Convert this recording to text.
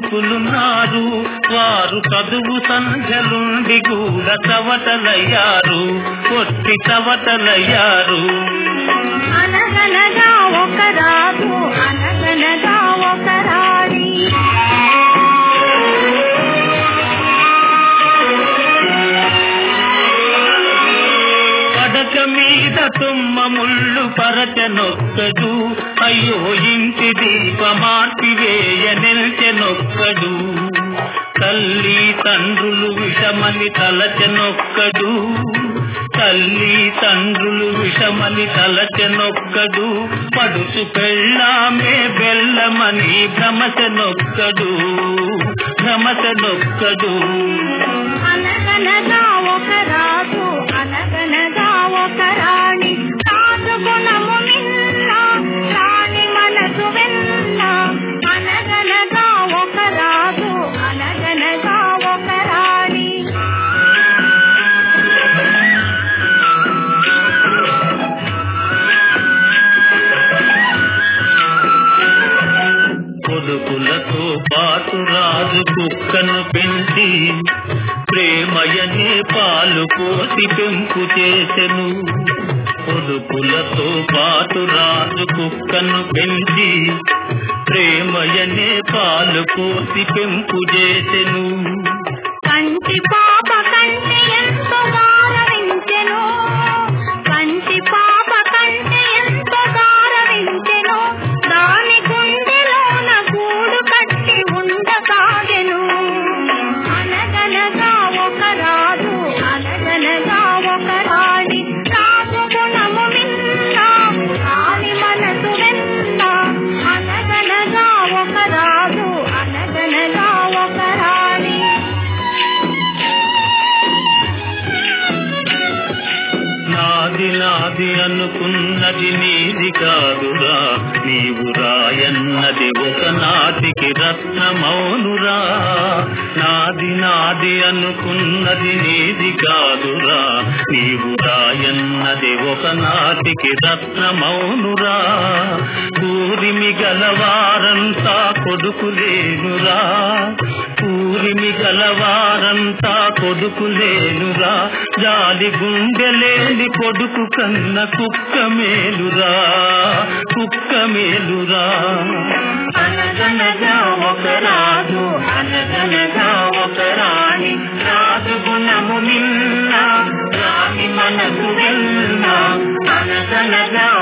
కొడుకులున్నారు వారు చదువు సంధ్యలుండి కూడా చవటలయ్యారు కొట్టి చవటలయ్యారు అనగనగా ఒక రాజు అనగనగా ఒక రాణి పడక మీద తుమ్మ ముళ్ళు పరచనొక్కడు అయ్యో ఇంటి దీపమార్చి వేయ నిల్చెనొక్కడు తల్లి తండ్రులు విషమని తలచెనొక్కడు తల్లి తండ్రులు విషమని తలచెనొక్కడు పడుచు పెళ్ళామే బెల్లమని భ్రమచెనొక్కడు భ్రమచెనొక్కడు అనగనగా ఒక రాజు అనగనగా ఒక రాణి రాజు గుణము మిన్న రాణి మనసు వెన్న అనగనగా ఒక రాజు అనగనగా ఒక రాణి కొడుకులతో పాటు రాజు కుక్కను పెంచి ప్రేమయనే పాలు పోసి పెంపు చేసెను కొడుకులతో పాటు రాజు కుక్కను పెంచి ప్రేమయనే పాలు పోసి పెంపు చేసెను కంటి పాప కంటి ఎంతో గారవించెను కంటి పాప కంటి ఎంతో గారవించెను దాని గుండెలోన గూడు కట్టి ఉండసాగెను అనగనగా ఒక రాజు అనగనగా ఒక రాణి రాజు గుణము మిన్న రాణి మనసు వెన్న అనగనగా ఒక రాజు అనగనగా ఒక రాణి నాది నాది అనుకున్నది నీది కాదురా నీవు రాయన్నది ఒక నాటికి రత్నమౌనురా నాది నాది అనుకున్నది నీది కాదురా నీవు రాయన్నది ఒక నాటికి రత్నమౌనురా కూరిమి గలవారంతా కొడుకులేనురా కూరిమి గలవారంతా కొడుకులేనురా జాలి గుండెలేని కొడుకు కన్న కుక్క మేలురా కుక్క మేలురా అనగనగా ఒక రాజు అనగనగా ఒక రాణి రాజు గుణము మిన్న రాణి మనసు వెళ్ళ అనగనగా